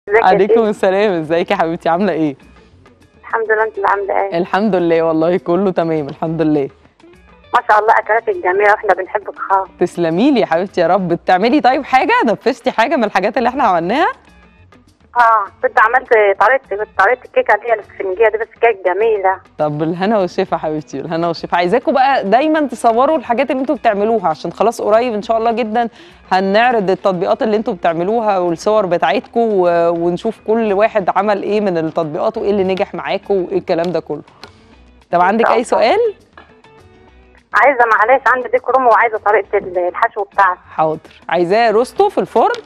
ازيك يا عليكم شيخ؟ السلام ازيك يا حبيبتي عامله ايه الحمد لله انت اللي عامله ايه الحمد لله والله كله تمام الحمد لله ما شاء الله اكلاتك جميله واحنا بنحبك خالص تسلمي لي يا حبيبتي يا رب بتعملي طيب حاجه نفذتي حاجه من الحاجات اللي احنا عملناها اه كنت عملت طريقه طريقه الكيكه اللي هي الاسفنجيه دي بس كيك جميله طب الهنا والشفا يا حبيبتي الهنا والشفا عايزاكم بقى دايما تصوروا الحاجات اللي انتوا بتعملوها عشان خلاص قريب ان شاء الله جدا هنعرض التطبيقات اللي انتوا بتعملوها والصور بتاعتكم و- ونشوف كل واحد عمل ايه من التطبيقات وايه اللي نجح معاكم وايه الكلام ده كله طب عندك اي سؤال عايزه معلش عندي ديك رومي وعايزه طريقه الحشو بتاعها حاضر عايزاه روستو في الفرن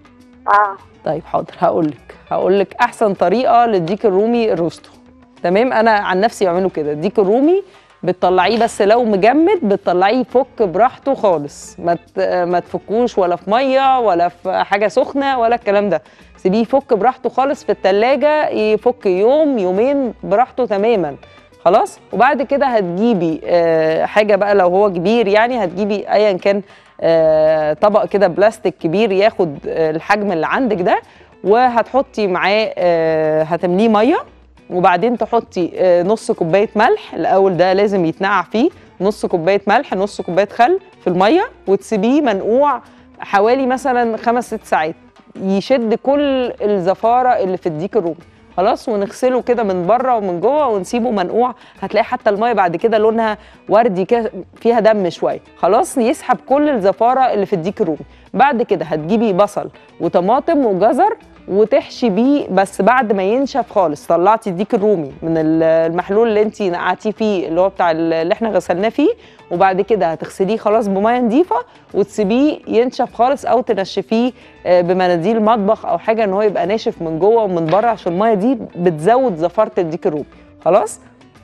اه طيب حاضر هقول لك هقول لك احسن طريقه للديك الرومي الروستو تمام انا عن نفسي بعمله كده الديك الرومي بتطلعيه بس لو مجمد بتطلعيه يفك براحته خالص ما ت- ما تفكوش ولا في ميه ولا في حاجه سخنه ولا الكلام ده سيبيه يفك براحته خالص في التلاجة يفك يوم يومين براحته تماما خلاص وبعد كده هتجيبي آه، حاجه بقى لو هو كبير يعني هتجيبي ايا كان آه، طبق كده بلاستيك كبير ياخد آه، الحجم اللي عندك ده وهتحطي معاه آه، هتمليه ميه وبعدين تحطي آه، نص كوبايه ملح الاول ده لازم يتنقع فيه نص كوبايه ملح نص كوبايه خل في الميه وتسيبيه منقوع حوالي مثلا خمس ست ساعات يشد كل الزفاره اللي في الديك الرومي خلاص ونغسله كده من بره ومن جوه ونسيبه منقوع هتلاقي حتى الميه بعد كده لونها وردي كده فيها دم شويه خلاص يسحب كل الزفاره اللي في الديك الرومي بعد كده هتجيبي بصل وطماطم وجزر وتحشي بيه بس بعد ما ينشف خالص طلعتي الديك الرومي من ال- المحلول اللي انت نقعتيه فيه اللي هو بتاع ال- اللي احنا غسلناه فيه وبعد كده هتغسليه خلاص بميه نظيفه وتسيبيه ينشف خالص او تنشفيه آه، بمناديل مطبخ او حاجه ان هو يبقى ناشف من جوه ومن بره عشان الميه دي بتزود زفاره الديك الرومي خلاص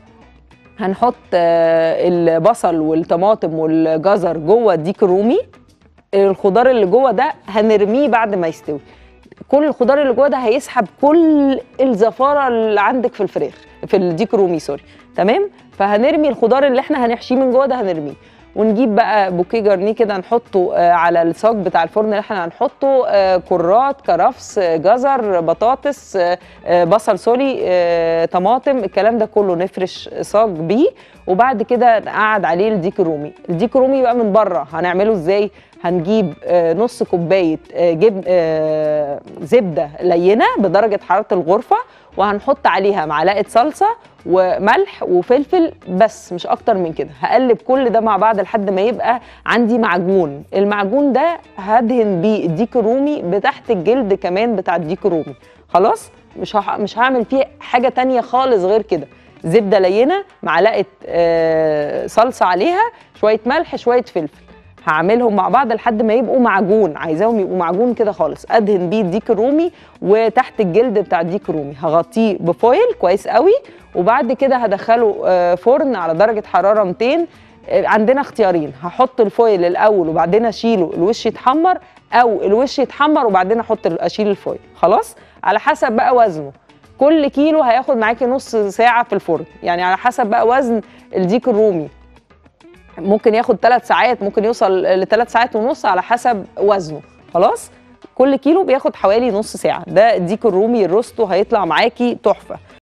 هنحط آه، البصل والطماطم والجزر جوه الديك الرومي الخضار اللي جوه ده هنرميه بعد ما يستوي كل الخضار اللي جوه ده هيسحب كل الزفاره اللي عندك في الفراخ في الديك رومي سوري تمام فهنرمي الخضار اللي احنا هنحشيه من جوه ده هنرميه ونجيب بقى بوكيه جرنيه كده نحطه آه، على الصاج بتاع الفرن اللي احنا هنحطه آه، كرات كرفس آه، جزر بطاطس آه، آه، بصل سوري آه، طماطم الكلام ده كله نفرش صاج بيه وبعد كده نقعد عليه الديك الرومي الديك الرومي بقى من بره هنعمله ازاي هنجيب آه، نص كوبايه آه، جب آه، زبده لينه بدرجه حراره الغرفه وهنحط عليها معلقه صلصه وملح وفلفل بس مش اكتر من كده هقلب كل ده مع بعض لحد ما يبقى عندي معجون المعجون ده هدهن بيه الديك الرومي بتحت الجلد كمان بتاع الديك الرومي خلاص مش هح... مش هعمل فيه حاجه تانية خالص غير كده زبده لينه معلقه آه، صلصه عليها شويه ملح شويه فلفل هعملهم مع بعض لحد ما يبقوا معجون عايزاهم يبقوا معجون كده خالص ادهن بيه الديك الرومي وتحت الجلد بتاع الديك الرومي هغطيه بفويل كويس قوي وبعد كده هدخله آه، فرن على درجه حراره 200 آه، عندنا اختيارين هحط الفويل الاول وبعدين اشيله الوش يتحمر او الوش يتحمر وبعدين احط اشيل الفويل خلاص على حسب بقى وزنه كل كيلو هياخد معاكي نص ساعه في الفرن يعني على حسب بقى وزن الديك الرومي ممكن ياخد ثلاث ساعات ممكن يوصل لثلاث ساعات ونص على حسب وزنه خلاص كل كيلو بياخد حوالي نص ساعه ده الديك الرومي الروستو هيطلع معاكي تحفه